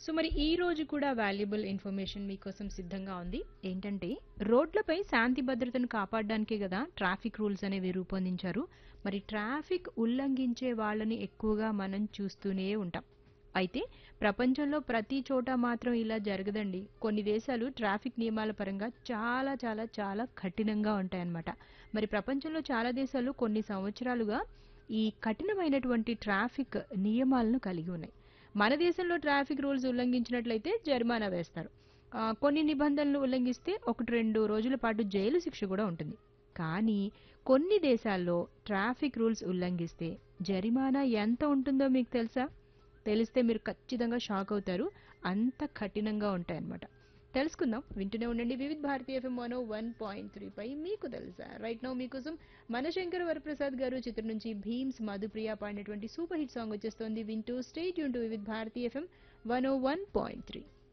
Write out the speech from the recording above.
so మరి ఈ రోజు కూడా వాల్యుబుల్ ఇన్ఫర్మేషన్ మీకోసం సిద్ధంగా ఉంది ఏంటంటే రోడ్లపై శాంతి భద్రతను కాపాడడానికే కదా ట్రాఫిక్ రూల్స్ అనేవి రూపొందించారు మరి ట్రాఫిక్ ఉల్లంఘించే వాళ్ళని ఎక్కువగా మనం చూస్తూనే ఉంటాం అయితే ప్రపంచంలో ప్రతి చోట మాత్రం ఇలా జరగదండి కొన్ని దేశాలు ట్రాఫిక్ నియమాల పరంగా చాలా చాలా చాలా కఠినంగా ఉంటాయన్నమాట మరి ప్రపంచంలో చాలా దేశాలు కొన్ని సంవత్సరాలుగా ఈ కఠినమైనటువంటి ట్రాఫిక్ నియమాలను కలిగి ఉన్నాయి మన దేశంలో ట్రాఫిక్ రూల్స్ ఉల్లంఘించినట్లయితే జరిమానా వేస్తారు ఆ, కొన్ని నిబంధనలు ఉల్లంఘిస్తే ఒకటి రెండు రోజుల పాటు జైలు శిక్ష కూడా ఉంటుంది కానీ కొన్ని దేశాల్లో ట్రాఫిక్ రూల్స్ ఉల్లంఘిస్తే జరిమానా ఎంత ఉంటుందో మీకు తెలుసా తెలిస్తే మీరు ఖచ్చితంగా షాక్ అవుతారు అంత కఠినంగా ఉంటాయన్నమాట తెలుసుకుందాం వింటూనే ఉండండి Vividh Bharati FM one one point three పై మీకు తెలుసా రైట్ నౌ మీకోసం మనశంకర్ వరప్రసాద్ గారు చిత్రం నుంచి భీమ్స్ మధుప్రియ పాడినటువంటి సూపర్ హిట్ సాంగ్ వచ్చేస్తోంది వింటూ స్టేట్ యూన్ to Vividh Bharati FM one one point three